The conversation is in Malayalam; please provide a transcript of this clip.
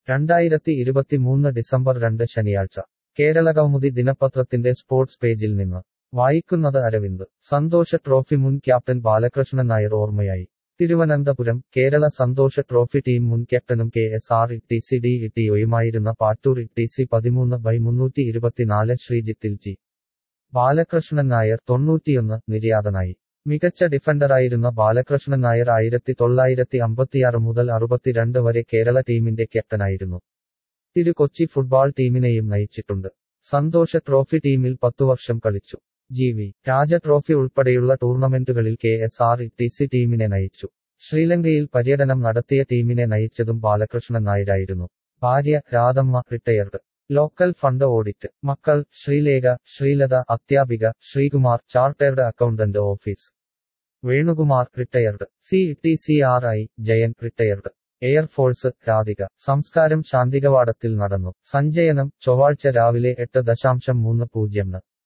രണ്ടായിരത്തി ഇരുപത്തിമൂന്ന് ഡിസംബർ രണ്ട് ശനിയാഴ്ച കേരളകൗമുദി ദിനപത്രത്തിന്റെ സ്പോർട്സ് പേജിൽ നിന്ന് വായിക്കുന്നത് അരവിന്ദ് സന്തോഷ ട്രോഫി മുൻ ക്യാപ്റ്റൻ ബാലകൃഷ്ണൻ നായർ ഓർമ്മയായി തിരുവനന്തപുരം കേരള സന്തോഷ ട്രോഫി ടീം മുൻ ക്യാപ്റ്റനും K S R T C D ഇട്ടിഒയുമായിരുന്ന പാറ്റൂർ ടി സി പതിമൂന്ന് ബൈ മുന്നൂറ്റി ഇരുപത്തിനാല് ശ്രീജിത്തിൽ ജി ബാലകൃഷ്ണൻ നായർ തൊണ്ണൂറ്റിയൊന്ന് നിര്യാതനായി മികച്ച ഡിഫൻഡറായിരുന്ന ബാലകൃഷ്ണൻ നായർ ആയിരത്തി തൊള്ളായിരത്തി അമ്പത്തിയാറ് മുതൽ അറുപത്തിരണ്ട് വരെ കേരള ടീമിന്റെ ക്യാപ്റ്റനായിരുന്നു തിരു കൊച്ചി ഫുട്ബോൾ ടീമിനെയും നയിച്ചിട്ടുണ്ട് സന്തോഷ ട്രോഫി ടീമിൽ പത്തു വർഷം കളിച്ചു ജി വി രാജ ട്രോഫി ഉൾപ്പെടെയുള്ള ടൂർണമെന്റുകളിൽ K S R T C ടീമിനെ നയിച്ചു ശ്രീലങ്കയിൽ പര്യടനം നടത്തിയ ടീമിനെ നയിച്ചതും ബാലകൃഷ്ണൻ നായരായിരുന്നു ഭാര്യ Radhamma retired local fund audit മക്കൾ ശ്രീലേഖ ശ്രീലത അത്യാപിക Sreekumar chartered accountant office Venukumar retired C T C R I Jayan retired air force Radhika സംസ്കാരം ശാന്തികവാടത്തിൽ നടന്നു സഞ്ചയനം ചൊവ്വാഴ്ച രാവിലെ എട്ട് ദശാംശം മൂന്ന് പൂജ്യം